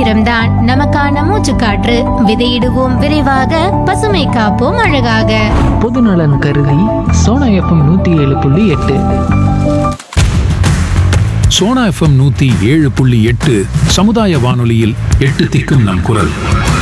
ஈரம்தான் நமக்கான மூச்சுக்காற்று விதையிடுவோம் விரைவாக பசுமை காப்போம் அழகாக பொதுநலன் கருதி சோனா எஃப்எம் நூற்றி ஏழு புள்ளி எட்டு சோனா எஃப்எம் நூத்தி ஏழு புள்ளி எட்டு சமுதாய வானொலியில் எட்டு திக்கும் நம் குரல்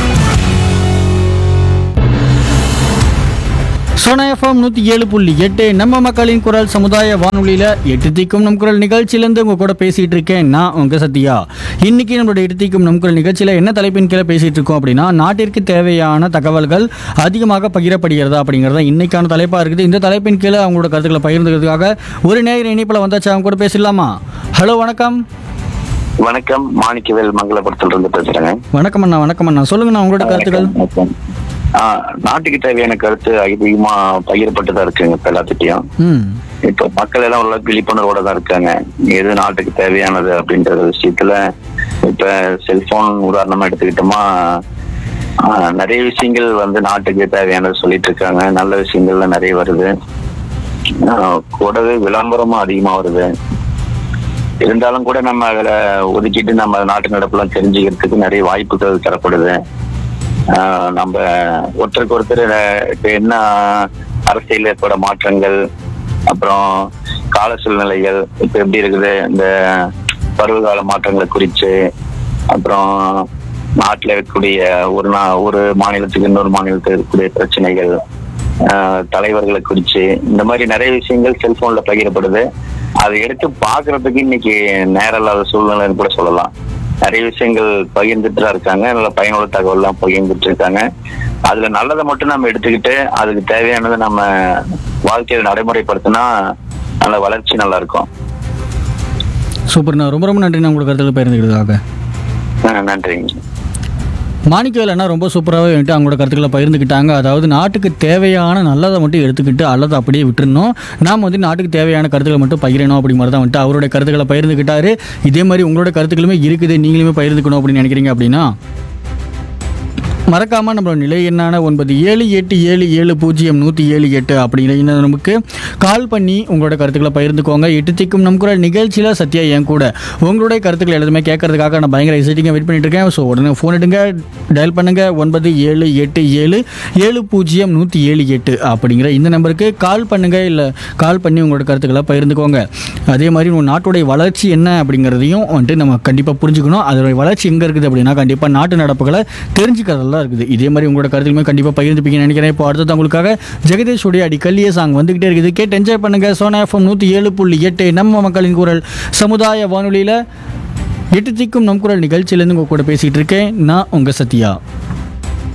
சோனா எஃப்எம் நூற்றி ஏழு புள்ளி எட்டு நம்ம மக்களின் குரல் சமுதாய வானொலியில் எட்டு தீக்கும் நம் குரல் நிகழ்ச்சியிலேருந்து உங்கள் கூட பேசிகிட்டு இருக்கேன் நான் உங்கள் சத்யா இன்னைக்கு நம்மளோட எட்டு தீக்கும் நம் குரல் நிகழ்ச்சியில் என்ன தலைப்பின் கீழே பேசிகிட்டு இருக்கோம் அப்படின்னா நாட்டிற்கு தேவையான தகவல்கள் அதிகமாக பகிரப்படுகிறதா அப்படிங்கிறத இன்னைக்கான தலைப்பாக இருக்குது இந்த தலைப்பின் கீழே அவங்களோட கருத்துக்களை பகிர்ந்துக்கிறதுக்காக ஒரு நேர இணைப்பில் வந்தாச்சு அவங்க கூட பேசிடலாமா ஹலோ வணக்கம் வணக்கம் மாணிக்கவேல் மங்களபுரத்துல இருந்து பேசுறேங்க வணக்கம் அண்ணா வணக்கம் அண்ணா சொல்லுங்கண்ணா உங்களோட கருத்துக்கள் வணக்கம். ஆ, நாட்டுக்கு தேவையான கருத்து அதிகமா பகிரப்பட்டு தான் இருக்குங்க இப்ப எல்லாத்திட்டையும் ம் இப்ப மக்கள் எல்லாம் ஓரளவுக்கு விழிப்புணர்வோட தான் இருக்காங்க எது நாட்டுக்கு தேவையானது அப்படின்ற விஷயத்துல இப்ப செல்போன் உதாரணமா எடுத்துக்கிட்டோமா ஆ, நிறைய விஷயங்கள் வந்து நாட்டுக்கு தேவையானது சொல்லிட்டு இருக்காங்க நல்ல விஷயங்கள்ல நிறைய வருது ஆ, கூடவே விளம்பரமும் அதிகமா வருது இருந்தாலும் கூட நம்ம அதுல ஒதுக்கிட்டு நம்ம நாட்டு நடப்பெல்லாம் தெரிஞ்சுக்கிறதுக்கு நிறைய வாய்ப்புகள் தரப்படுது ஆஹ் நம்ம ஒருத்தருக்கு ஒருத்தர் இப்ப என்ன அரசியல் ஏற்பட மாற்றங்கள் அப்புறம் கால சூழ்நிலைகள் இப்ப எப்படி இருக்குது இந்த பருவகால மாற்றங்களை குறித்து அப்புறம் நாட்டில் இருக்கக்கூடிய ஒரு நா ஒரு மாநிலத்துக்கு இன்னொரு மாநிலத்துக்கு இருக்கக்கூடிய பிரச்சனைகள் ஆஹ் தலைவர்களை குறித்து இந்த மாதிரி நிறைய விஷயங்கள் செல்போன்ல பகிரப்படுது அதை எடுத்து பார்க்கறதுக்கு இன்னைக்கு நேரம் இல்லாத சூழ்நிலைன்னு கூட சொல்லலாம் நிறைய விஷயங்கள் பகிர்ந்துட்டு தான் இருக்காங்க நல்ல பயனுள்ள தகவல்லாம் பகிர்ந்துட்டு இருக்காங்க அதுல நல்லதை மட்டும் நம்ம எடுத்துக்கிட்டு அதுக்கு தேவையானதை நம்ம வாழ்க்கையில நடைமுறைப்படுத்தினா நல்ல வளர்ச்சி நல்லா இருக்கும் சூப்பர்ண்ணா ரொம்ப ரொம்ப நன்றி நான் உங்களோட கருத்துக்களை பகிர்ந்துக்கிறதுக்காக ஆஹ் நன்றிங்க மாணிக்கவேல் அண்ணா ரொம்ப சூப்பராகவே வந்துட்டு அவங்களோட கருத்துக்களை பகிர்ந்துக்கிட்டாங்க அதாவது நாட்டுக்கு தேவையான நல்லதை மட்டும் எடுத்துக்கிட்டு அல்லதை அப்படியே விட்டுறணும் நாம் வந்து நாட்டுக்கு தேவையான கருத்துக்களை மட்டும் பகிரணும் அப்படி மாதிரி தான் வந்துட்டு அவருடைய கருத்துக்களை பகிர்ந்துக்கிட்டாரு இதே மாதிரி உங்களோட கருத்துக்களுமே இருக்குது நீங்களுமே பகிர்ந்துக்கணும் அப்படின்னு நினைக்கிறீங்க அப்படின்னா மறக்காமல் நம்மளோட நிலை எண்ணான ஒன்பது ஏழு எட்டு ஏழு ஏழு பூஜ்ஜியம் நூற்றி ஏழு எட்டு அப்படிங்கிற இந்த நமக்கு கால் பண்ணி உங்களோட கருத்துக்களை பகிர்ந்துக்கோங்க எட்டு திக்கும் நம் குரல் நிகழ்ச்சியில் சத்யா என் கூட உங்களுடைய கருத்துக்கள் எல்லாமே கேட்கறதுக்காக நான் பயங்கர எக்ஸைட்டிங்காக வெயிட் பண்ணிட்டு இருக்கேன் ஸோ உடனே ஃபோன் எடுங்க டயல் பண்ணுங்க ஒன்பது ஏழு எட்டு ஏழு ஏழு பூஜ்ஜியம் நூற்றி ஏழு எட்டு அப்படிங்கிற இந்த நம்பருக்கு கால் பண்ணுங்க இல்லை கால் பண்ணி உங்களோட கருத்துக்களை பகிர்ந்துக்கோங்க அதே மாதிரி உங்கள் நாட்டுடைய வளர்ச்சி என்ன அப்படிங்கிறதையும் வந்துட்டு நம்ம கண்டிப்பாக புரிஞ்சுக்கணும் அதோடைய வளர்ச்சி எங்கே இருக்குது அப்படின்னா கண்டிப்பாக நாட்டு நடப்புகளை தெரிஞ்சுக்கிறதெல்லாம் இருக்குது இதே மாதிரி உங்களோட கருத்துக்களுமே கண்டிப்பாக பகிர்ந்துப்பீங்கன்னு நினைக்கிறேன் இப்போ அடுத்தது உங்களுக்காக ஜெகதீஷுடைய அடி கல்லிய சாங் வந்துகிட்டே இருக்குது கேட்டு என்ஜாய் பண்ணுங்க சோனா எஃப்எம் நூற்றி ஏழு புள்ளி எட்டு நம்ம மக்களின் குரல் சமுதாய வானொலியில் எட்டு திக்கும் நம் குரல் நிகழ்ச்சியிலேருந்து உங்கள் கூட பேசிகிட்டு இருக்கேன் நான் உங்கள் சத்யா